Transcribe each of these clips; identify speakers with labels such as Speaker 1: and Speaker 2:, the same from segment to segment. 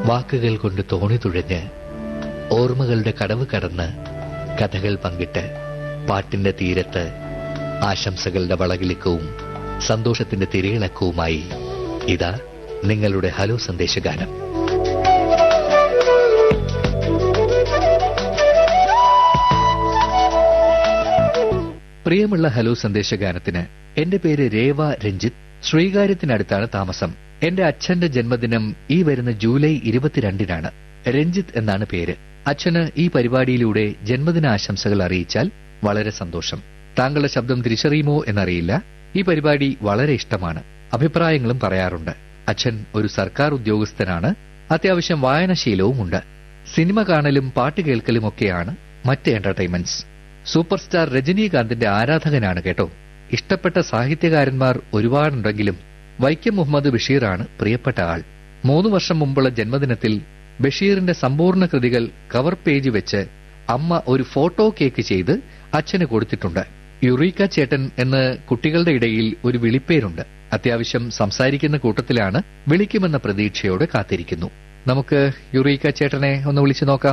Speaker 1: വാക്കുകൾ കൊണ്ട് തോണി തുഴഞ്ഞ് ഓർമ്മകളുടെ കടവ് കടന്ന് കഥകൾ പങ്കിട്ട് പാട്ടിന്റെ തീരത്ത് ആശംസകളുടെ വളകിളിക്കവും സന്തോഷത്തിന്റെ തിരയിളക്കവുമായി ഇതാ നിങ്ങളുടെ ഹലോ സന്ദേശഗാനം പ്രിയമുള്ള ഹലോ സന്ദേശഗാനത്തിന് എന്റെ പേര് രേവ രഞ്ജിത്ത് ശ്രീകാര്യത്തിനടുത്താണ് താമസം എന്റെ അച്ഛന്റെ ജന്മദിനം ഈ വരുന്ന ജൂലൈ ഇരുപത്തിരണ്ടിനാണ് രഞ്ജിത്ത് എന്നാണ് പേര് അച്ഛന് ഈ പരിപാടിയിലൂടെ ജന്മദിന ആശംസകൾ അറിയിച്ചാൽ വളരെ സന്തോഷം താങ്കളുടെ ശബ്ദം തിരിച്ചറിയുമോ എന്നറിയില്ല ഈ പരിപാടി വളരെ ഇഷ്ടമാണ് അഭിപ്രായങ്ങളും പറയാറുണ്ട് അച്ഛൻ ഒരു സർക്കാർ ഉദ്യോഗസ്ഥനാണ് അത്യാവശ്യം വായനശീലവുമുണ്ട് സിനിമ കാണലും പാട്ട് കേൾക്കലും ഒക്കെയാണ് മറ്റ് എന്റർടൈൻമെന്റ്സ് സൂപ്പർ സ്റ്റാർ രജനീകാന്തിന്റെ ആരാധകനാണ് കേട്ടോ ഇഷ്ടപ്പെട്ട സാഹിത്യകാരന്മാർ ഒരുപാടുണ്ടെങ്കിലും വൈക്കം മുഹമ്മദ് ബഷീറാണ് പ്രിയപ്പെട്ട ആൾ മൂന്ന് വർഷം മുമ്പുള്ള ജന്മദിനത്തിൽ ബഷീറിന്റെ സമ്പൂർണ്ണ കൃതികൾ കവർ പേജ് വെച്ച് അമ്മ ഒരു ഫോട്ടോ കേക്ക് ചെയ്ത് അച്ഛന് കൊടുത്തിട്ടുണ്ട് യുറീക്ക ചേട്ടൻ എന്ന് കുട്ടികളുടെ ഇടയിൽ ഒരു വിളിപ്പേരുണ്ട് അത്യാവശ്യം സംസാരിക്കുന്ന കൂട്ടത്തിലാണ് വിളിക്കുമെന്ന പ്രതീക്ഷയോടെ കാത്തിരിക്കുന്നു നമുക്ക് യുറീക്ക ചേട്ടനെ ഒന്ന് വിളിച്ചു നോക്കാം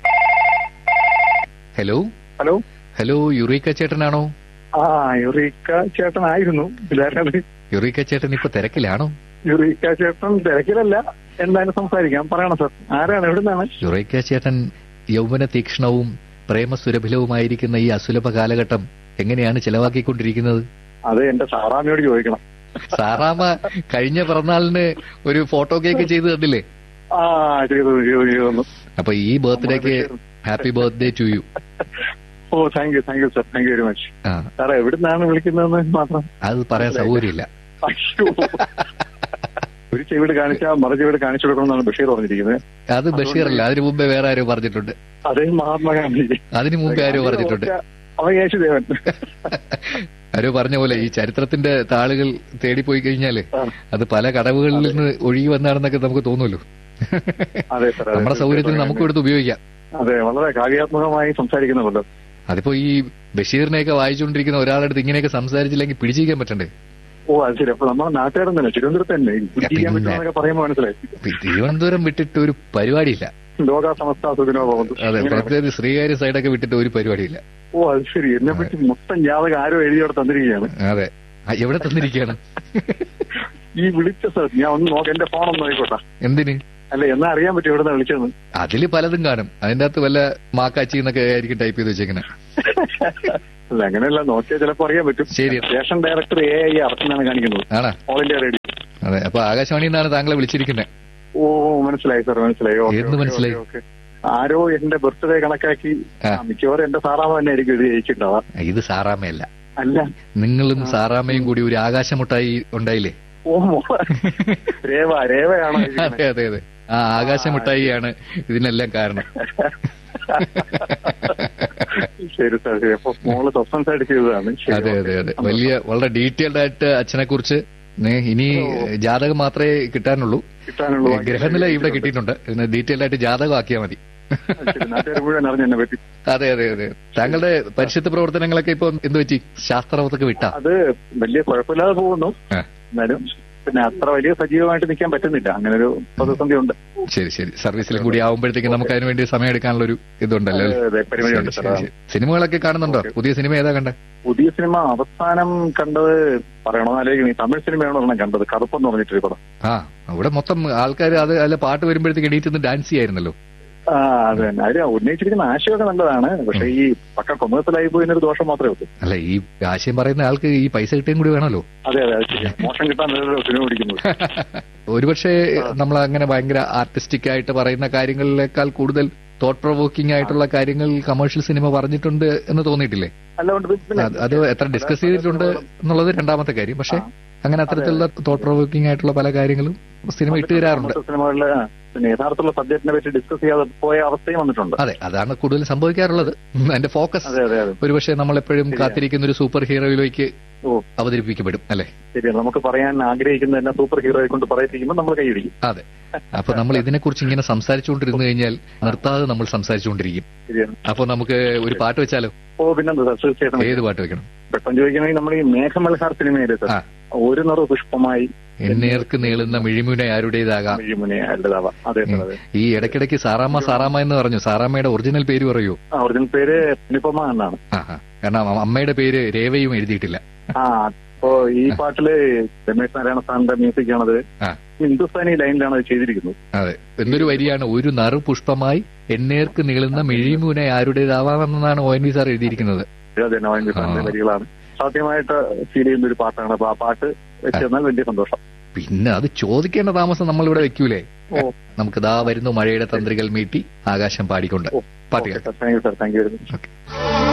Speaker 1: ഹലോ
Speaker 2: ഹലോ
Speaker 1: ഹലോ യുറീക്ക ചേട്ടനാണോ
Speaker 2: ആ യുറീക്ക ചേട്ടനായിരുന്നു ഇല്ലാതെ
Speaker 1: യുറീക്ക ചേട്ടൻ ഇപ്പൊ തിരക്കിലാണോ
Speaker 2: യുറീക്ക ചേട്ടൻ തിരക്കിലല്ല എന്തായാലും സംസാരിക്കാം പറയണം സാർ ആരാണ് എവിടുന്നാണ്
Speaker 1: യുറൈക്ക ചേട്ടൻ യൗവന തീക്ഷ്ണവും പ്രേമസുരഭിലവുമായിരിക്കുന്ന ഈ അസുലഭ കാലഘട്ടം എങ്ങനെയാണ് ചെലവാക്കിക്കൊണ്ടിരിക്കുന്നത്
Speaker 2: അത് എന്റെ സാറാമിയോട് ചോദിക്കണം
Speaker 1: സാറാമ കഴിഞ്ഞ പിറന്നാളിന് ഒരു ഫോട്ടോ കേക്ക് ചെയ്തു തന്നില്ലേ
Speaker 2: ആ ചെയ്തു ചെയ്തു ചെയ്തു
Speaker 1: അപ്പൊ ഈ ബർത്ത്ഡേക്ക് happy birthday to you
Speaker 2: oh thank you thank you sir thank you very much
Speaker 1: ആ
Speaker 2: സാർ എവിടുന്നാണ് വിളിക്കുന്നതെന്ന് മാത്രം
Speaker 1: അത് പറയാൻ സൗകര്യമില്ല
Speaker 2: അയ്യോ. ഒരു ചെവിട് കാണിച്ചാൽ മറു ചെവിട് കാണിച്ചു കൊടുക്കണമെന്നാണ് ബഷീർ പറഞ്ഞിരിക്കുന്നത്
Speaker 1: അത് ബഷീറല്ല അതിനു മുമ്പേ വേറെ ആരോ പറഞ്ഞിട്ടുണ്ട്
Speaker 2: അതേ മഹാത്മാഗാന്ധി
Speaker 1: അതിനു മുമ്പേ ആരോ പറഞ്ഞിട്ടുണ്ട്
Speaker 2: അവൻ യേശുദേവൻ
Speaker 1: ആരോ പറഞ്ഞ പോലെ ഈ ചരിത്രത്തിന്റെ താളുകൾ തേടിപ്പോയി കഴിഞ്ഞാല്
Speaker 2: ആ.
Speaker 1: അത് പല കടവുകളിൽ നിന്ന് ഒഴുകി വന്നാണെന്നൊക്കെ നമുക്ക് തോന്നുമല്ലോ
Speaker 2: അതെ സാർ അതെ,
Speaker 1: നമ്മുടെ സൗകര്യത്തിന് നമുക്കും എടുത്ത് ഉപയോഗിക്കാം
Speaker 2: അതെ വളരെ കാവ്യാത്മകമായി സംസാരിക്കുന്നുണ്ടല്ലോ
Speaker 1: അതിപ്പോ ഈ ബഷീറിനെയൊക്കെ വായിച്ചുകൊണ്ടിരിക്കുന്ന ഒരാളുടെ അടുത്ത് ഇങ്ങനെയൊക്കെ സംസാരിച്ചില്ലെങ്കിൽ പിടിച്ചിരിക്കാൻ പറ്റണ്ടേ
Speaker 2: ഓ അത് ശരി അപ്പൊ നമ്മുടെ നാട്ടുകാരൻ തന്നെ തിരുവനന്തപുരത്ത് തന്നെ ചെയ്യാൻ
Speaker 1: പിന്നെ.
Speaker 2: പറ്റുമെന്നൊക്കെ പറയുമ്പോൾ മനസ്സിലായി
Speaker 1: ഇപ്പൊ ഈ തിരുവനന്തപുരം വിട്ടിട്ട് ഒരു പരിപാടിയില്ല
Speaker 2: ലോക സമസ്ത സുഖിനോ പോകുന്നു
Speaker 1: അതെ പ്രത്യേകിച്ച് ശ്രീകാര്യ സൈഡൊക്കെ വിട്ടിട്ട് ഒരു പരിപാടിയില്ല
Speaker 2: ഓ അത് ശരി എന്നെ പറ്റി മൊത്തം ജാതകം ആരോ എഴുതിയോടെ തന്നിരിക്കുകയാണ്
Speaker 1: അതെ ആ, എവിടെ തന്നിരിക്കുകയാണ്
Speaker 2: ഈ വിളിച്ച സ്ഥലം ഞാൻ ഒന്ന് നോക്കാം എന്റെ ഫോൺ ഒന്ന് നോക്കിക്കോട്ടെ
Speaker 1: എന്തിന്
Speaker 2: അല്ല എന്നാ അറിയാൻ പറ്റും എവിടെ നിന്ന് വിളിച്ചതെന്ന്
Speaker 1: അതില് പലതും കാണും അതിന്റെ അകത്ത് വല്ല മാക്കാച്ചി എന്നൊക്കെ ആയിരിക്കും ടൈപ്പ് ചെയ്ത് വെച്ചേക്കുന്നത്
Speaker 2: അല്ല അങ്ങനെയല്ല നോക്കിയാൽ ചിലപ്പോൾ അറിയാൻ പറ്റും
Speaker 1: ശരി
Speaker 2: സ്റ്റേഷൻ ഡയറക്ടർ എ ഐ അറക്കനാണ് കാണിക്കുന്നത്
Speaker 1: ആണാ
Speaker 2: ഓൾ ഇന്ത്യ റേഡിയോ
Speaker 1: അതെ അപ്പൊ ആകാശവാണിയിൽ നിന്നാണ് താങ്കളെ വിളിച്ചിരിക്കുന്നത്
Speaker 2: ഓ മനസ്സിലായി സാർ മനസ്സിലായി ഓക്കേ,
Speaker 1: എന്ന്
Speaker 2: ഓക്കേ,
Speaker 1: മനസ്സിലായി?
Speaker 2: Okay, okay. ആരോ എന്റെ ബർത്ത്ഡേ കണക്കാക്കി
Speaker 1: ആ.
Speaker 2: ആ, മിക്കവാറും എന്റെ സാറാമ തന്നെ ആയിരിക്കും എഴുതി അയച്ചിട്ടുണ്ടാവാ
Speaker 1: ഇത് സാറാമയല്ല
Speaker 2: അല്ല
Speaker 1: നിങ്ങളും സാറാമയും കൂടി ഒരു ആകാശമുട്ടായി ഉണ്ടായില്ലേ
Speaker 2: ഓ മോ. രേവ രേവയാണോ എഴുതിയിരിക്കുന്നത്?
Speaker 1: അതെ അതെ അതെ ആ ആകാശമുട്ടായിയാണ് ഇതിനെല്ലാം കാരണം
Speaker 2: ശരി സാർ ശരി അപ്പൊ മോള് സസ്പെൻസ് ആയിട്ട് ചെയ്തതാണ് ശരി,
Speaker 1: അതെ
Speaker 2: ഓക്കേ.
Speaker 1: അതെ അതെ വലിയ വളരെ ഡീറ്റെയിൽഡ് ആയിട്ട് അച്ഛനെ കുറിച്ച് ഇനി ജാതകം മാത്രമേ കിട്ടാനുള്ളൂ
Speaker 2: കിട്ടാനുള്ളൂ
Speaker 1: ഗ്രഹനില ഇവിടെ കിട്ടിയിട്ടുണ്ട് പിന്നെ ഡീറ്റെയിൽഡ് ആയിട്ട് ജാതകം ആക്കിയാൽ മതി
Speaker 2: ശരി, നാട്ടുകാർ മുഴുവൻ അറിഞ്ഞു എന്നെ പറ്റി
Speaker 1: അതെ അതെ അതെ താങ്കളുടെ പരിശുദ്ധ പ്രവർത്തനങ്ങളൊക്കെ ഇപ്പൊ എന്ത് പറ്റി ശാസ്ത്രവത്തൊക്കെ വിട്ടാ
Speaker 2: അത് വലിയ കുഴപ്പമില്ലാതെ പോകുന്നു
Speaker 1: ആ.
Speaker 2: എന്നാലും പിന്നെ അത്ര വലിയ സജീവമായിട്ട് നിൽക്കാൻ പറ്റുന്നില്ല അങ്ങനെ ഒരു പ്രതിസന്ധി ഉണ്ട്
Speaker 1: ശരി ശരി സർവീസിലും കൂടി ആവുമ്പോഴത്തേക്കും നമുക്ക് അതിന് വേണ്ടി സമയം എടുക്കാനുള്ള ഒരു ഇതുണ്ടല്ലോ അല്ലേ?
Speaker 2: അതെ, പരിപാടിയുണ്ട്
Speaker 1: ശരി,
Speaker 2: സാർ
Speaker 1: ശരി, ശരി. സിനിമകളൊക്കെ കാണുന്നുണ്ടോ പുതിയ സിനിമ ഏതാ കണ്ട
Speaker 2: പുതിയ സിനിമ അവസാനം കണ്ടത് പറയണോ അല്ലെങ്കിൽ ഈ തമിഴ് സിനിമയാണോ ഒരെണ്ണം കണ്ടത് കറുപ്പെന്ന് പറഞ്ഞിട്ടൊരു പടം
Speaker 1: ആ അവിടെ മൊത്തം ആൾക്കാർ അത് അല്ല പാട്ട് വരുമ്പോഴത്തേക്ക് എണീറ്റ് നിന്ന് ഡാൻസ് ചെയ്യായിരുന്നല്ലോ
Speaker 2: ആ അത് തന്നെ അതിൽ ഉന്നയിച്ചിരിക്കുന്ന ആശയമൊക്കെ നല്ലതാണ് പക്ഷെ ഈ പക്ക കൊമേഴ്സ്യലായി പോയതിനൊരു ദോഷം മാത്രമേ ഉള്ളൂ
Speaker 1: അല്ല ഈ ആശയം പറയുന്ന ആൾക്ക് ഈ പൈസ കിട്ടുകയും കൂടി വേണമല്ലോ
Speaker 2: അതെ അതെ അത് ശരിയാണ് മോശം കിട്ടാൻ നല്ലൊരു സിനിമ പിടിക്കുന്നത്
Speaker 1: ഒരുപക്ഷെ നമ്മൾ അങ്ങനെ ഭയങ്കര ആർട്ടിസ്റ്റിക് ആയിട്ട് പറയുന്ന കാര്യങ്ങളിലേക്കാൾ കൂടുതൽ തോട്ട് പ്രൊവോക്കിംഗ് ആയിട്ടുള്ള കാര്യങ്ങൾ കമേഴ്ഷ്യൽ സിനിമ പറഞ്ഞിട്ടുണ്ട് എന്ന് തോന്നിയിട്ടില്ലേ
Speaker 2: അല്ലാണ്ട് പിന്നെ
Speaker 1: അത് അത് എത്ര ഡിസ്കസ് ചെയ്തിട്ടുണ്ട് എന്നുള്ളത് രണ്ടാമത്തെ കാര്യം പക്ഷെ അങ്ങനെ അത്തരത്തിലുള്ള തോട്ട് പ്രൊവോക്കിംഗ് ആയിട്ടുള്ള പല കാര്യങ്ങളും സിനിമ ഇട്ട് തരാറുണ്ട്
Speaker 2: മറ്റു സിനിമകളില് പിന്നെ യഥാർത്ഥമുള്ള സബ്ജക്റ്റിനെ പറ്റി ഡിസ്കസ് ചെയ്യാതെ പോയ അവസ്ഥയും വന്നിട്ടുണ്ട്
Speaker 1: അതെ അതാണ് കൂടുതൽ സംഭവിക്കാറുള്ളത് അതിന്റെ ഫോക്കസ്
Speaker 2: അതെ അതെ അതെ
Speaker 1: ഒരുപക്ഷെ നമ്മൾ എപ്പോഴും
Speaker 2: ശരിയാണ്.
Speaker 1: കാത്തിരിക്കുന്ന ഒരു സൂപ്പർ ഹീറോയിലേക്ക്
Speaker 2: ഓ
Speaker 1: അവതരിപ്പിക്കപ്പെടും അല്ലെ
Speaker 2: ശരിയാണ് നമുക്ക് പറയാൻ ആഗ്രഹിക്കുന്ന തന്നെ സൂപ്പർ ഹീറോയെ കൊണ്ട് പറയിപ്പിക്കുമ്പോൾ നമ്മൾ കൈയടിക്കും
Speaker 1: അതെ അപ്പൊ നമ്മൾ ഇതിനെക്കുറിച്ച് ഇങ്ങനെ സംസാരിച്ചുകൊണ്ടിരുന്നു കഴിഞ്ഞാൽ നിർത്താതെ നമ്മൾ സംസാരിച്ചുകൊണ്ടിരിക്കും
Speaker 2: ശരിയാണ്
Speaker 1: അപ്പൊ നമുക്ക് ഒരു പാട്ട് വെച്ചാലോ
Speaker 2: ഓ പിന്നെന്താ സാർ തീർച്ചയായിട്ടും
Speaker 1: ഏത് പാട്ട് വെക്കണം
Speaker 2: പെട്ടെന്ന് ചോദിക്കണമെങ്കിൽ നമ്മൾ ഈ മേഘമൽഹാർ സിനിമയിലെ സാർ
Speaker 1: ആ.
Speaker 2: ഒരു നിറ പുഷ്പമായി
Speaker 1: എന്നേർക്ക് നീളുന്ന മിഴിമുന ആരുടേതാകാം
Speaker 2: മുനെ അല്ലതാവാം അതെ സാർ അതെ
Speaker 1: ഈ ഇടയ്ക്കിടയ്ക്ക് സാറാമ്മ സാറാമ്മ എന്ന് പറഞ്ഞു സാറാമ്മയുടെ ഒറിജിനൽ പേര് പറയൂ
Speaker 2: ആ, ഒറിജിനൽ പേര് നിപ്പമ്മ എന്നാണ്
Speaker 1: ആ ആ. കാരണം അമ്മ- അമ്മയുടെ പേര് രേവയും എഴുതിയിട്ടില്ല
Speaker 2: ആ അപ്പോ ഈ പാട്ടില് രമേശ് നാരായണ സാറിന്റെ മ്യൂസിക് ആണത്
Speaker 1: ആ.
Speaker 2: ഹിന്ദുസ്ഥാനി ലൈനിലാണ് അത് ചെയ്തിരിക്കുന്നത്
Speaker 1: അതെ എന്നൊരു വരിയാണ് ഒരു നറു പുഷ്പമായി എന്നേർക്ക് നീളുന്ന മിഴിമുന ആരുടേതാവാമെന്നാണ് ഒ എൻ വി സാർ എഴുതിയിരിക്കുന്നത്
Speaker 2: അതെ നോയൻ സാറിന്റെ
Speaker 1: ആ.
Speaker 2: വരികളാണ് സാധ്യമായിട്ട് ഫീൽ ചെയ്യുന്ന ഒരു പാട്ടാണ് അപ്പൊ ആ പാട്ട് വെച്ചെന്നാൽ വലിയ സന്തോഷം
Speaker 1: പിന്നെ അത് ചോദിക്കേണ്ട താമസം നമ്മൾ ഇവിടെ വെക്കൂലേ
Speaker 2: ഓ
Speaker 1: നമുക്ക് ദാ വരുന്നു മഴയുടെ തന്ത്രികൾ മീട്ടി ആകാശം പാടിക്കൊണ്ട് പാട്ട് കേൾക്കാം
Speaker 2: thank you sir thank you very much
Speaker 1: okay